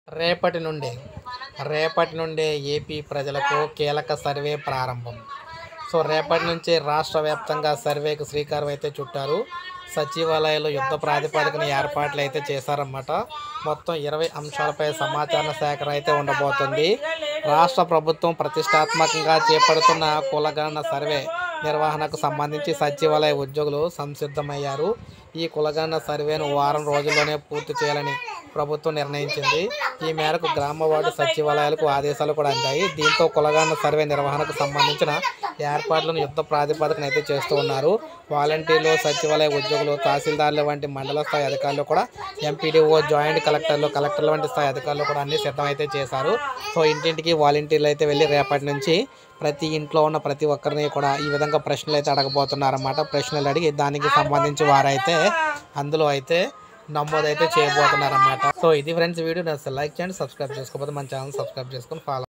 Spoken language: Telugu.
రేపటి నుండి రేపటి నుండే ఏపీ ప్రజలకు కీలక సర్వే ప్రారంభం సో రేపటి నుంచి రాష్ట్ర వ్యాప్తంగా సర్వేకు శ్రీకారం అయితే చుట్టారు సచివాలయాలు యుద్ధ ప్రాతిపదికన ఏర్పాట్లు అయితే చేశారన్నమాట మొత్తం ఇరవై అంశాలపై సమాచార సేకరణ అయితే ఉండబోతుంది రాష్ట్ర ప్రభుత్వం ప్రతిష్టాత్మకంగా చేపడుతున్న కులగణన సర్వే నిర్వహణకు సంబంధించి సచివాలయ ఉద్యోగులు సంసిద్ధమయ్యారు ఈ కులగణన సర్వేను వారం రోజుల్లోనే పూర్తి చేయాలని ప్రభుత్వం నిర్ణయించింది ఈ మేరకు గ్రామ వార్డు సచివాలయాలకు ఆదేశాలు కూడా అందాయి దీంతో కులగణన సర్వే నిర్వహణకు సంబంధించిన ఏర్పాట్లను యుద్ధ ప్రాతిపదికన అయితే చేస్తూ ఉన్నారు వాలంటీర్లు సచివాలయ ఉద్యోగులు తహసీల్దార్లు వంటి మండల స్థాయి అధికారులు కూడా ఎంపీడీఓ జాయింట్ కలెక్టర్లు కలెక్టర్ల వంటి స్థాయి అధికారులు కూడా అన్ని సిద్ధమైతే చేశారు సో ఇంటింటికి వాలంటీర్లు అయితే వెళ్ళి రేపటి నుంచి ప్రతి ఇంట్లో ఉన్న ప్రతి ఒక్కరిని కూడా ఈ విధంగా ప్రశ్నలు అయితే అడగబోతున్నారన్నమాట ప్రశ్నలు అడిగి దానికి సంబంధించి వారైతే అందులో అయితే నమోదైతే చేయబోతున్నారన్నమాట సో ఇది ఫ్రెండ్స్ వీడియో నచ్చితే లైక్ చేయండి సబ్స్క్రైబ్ చేసుకోకపోతే మన ఛానల్ సబ్స్క్రైబ్ చేసుకొని ఫాలో